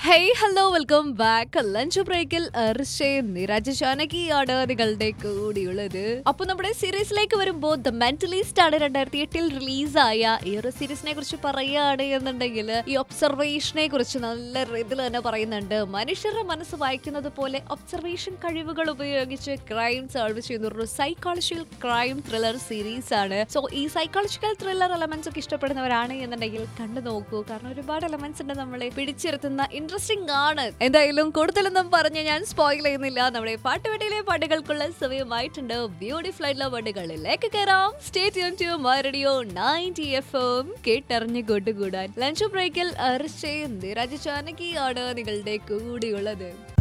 hey hello welcome back lunch ബ്രേക്കിൽ നിരാജ ജാനകിയാണ് നിങ്ങളുടെ കൂടിയുള്ളത് അപ്പൊ നമ്മുടെ സീരീസിലേക്ക് വരുമ്പോൾ ദ മെന്റലിസ്റ്റ് ആണ് രണ്ടായിരത്തി എട്ടിൽ റിലീസായ ഈ ഒരു സീരീസിനെ കുറിച്ച് പറയുകയാണ് എന്നുണ്ടെങ്കിൽ ഈ ഒബ്സർവേഷനെ കുറിച്ച് നല്ല രീതിയിൽ തന്നെ പറയുന്നുണ്ട് മനുഷ്യരുടെ മനസ്സ് വായിക്കുന്നത് പോലെ ഒബ്സർവേഷൻ കഴിവുകൾ ഉപയോഗിച്ച് ക്രൈം സോൾവ് ചെയ്യുന്ന ഒരു സൈക്കോളജിക്കൽ ക്രൈം ത്രില്ലർ സീരീസ് ആണ് സോ ഈ സൈക്കോളജിക്കൽ ത്രില്ലർ എലമെന്റ്സ് ഒക്കെ ഇഷ്ടപ്പെടുന്നവരാണ് എന്നുണ്ടെങ്കിൽ കണ്ടു നോക്കൂ കാരണം ഒരുപാട് എലമെന്റ്സ് ഉണ്ട് നമ്മളെ പിടിച്ചിരുത്തുന്ന ഇൻട്രസ്റ്റിംഗ് ആണ് എന്തായാലും കൂടുതലൊന്നും പറഞ്ഞ് ഞാൻ സ്പോയിൽ ചെയ്യുന്നില്ല നമ്മുടെ പാട്ടുപെട്ടിയിലെ പാട്ടുകൾക്കുള്ള സമയമായിട്ടുണ്ട് ബ്യൂട്ടിഫുൾ ആയിട്ടുള്ള പാട്ടുകളിലേക്ക് കയറാം സ്റ്റേറ്റ് യൂൺ to radio ninety F M കേട്ടറിഞ്ഞ് കൊണ്ടുകൂടാൻ ലഞ്ച് ബ്രേക്കിൽ അർച്ചയും നിരാജ് ചാനകിയാണ് നിങ്ങളുടെ കൂടിയുള്ളത്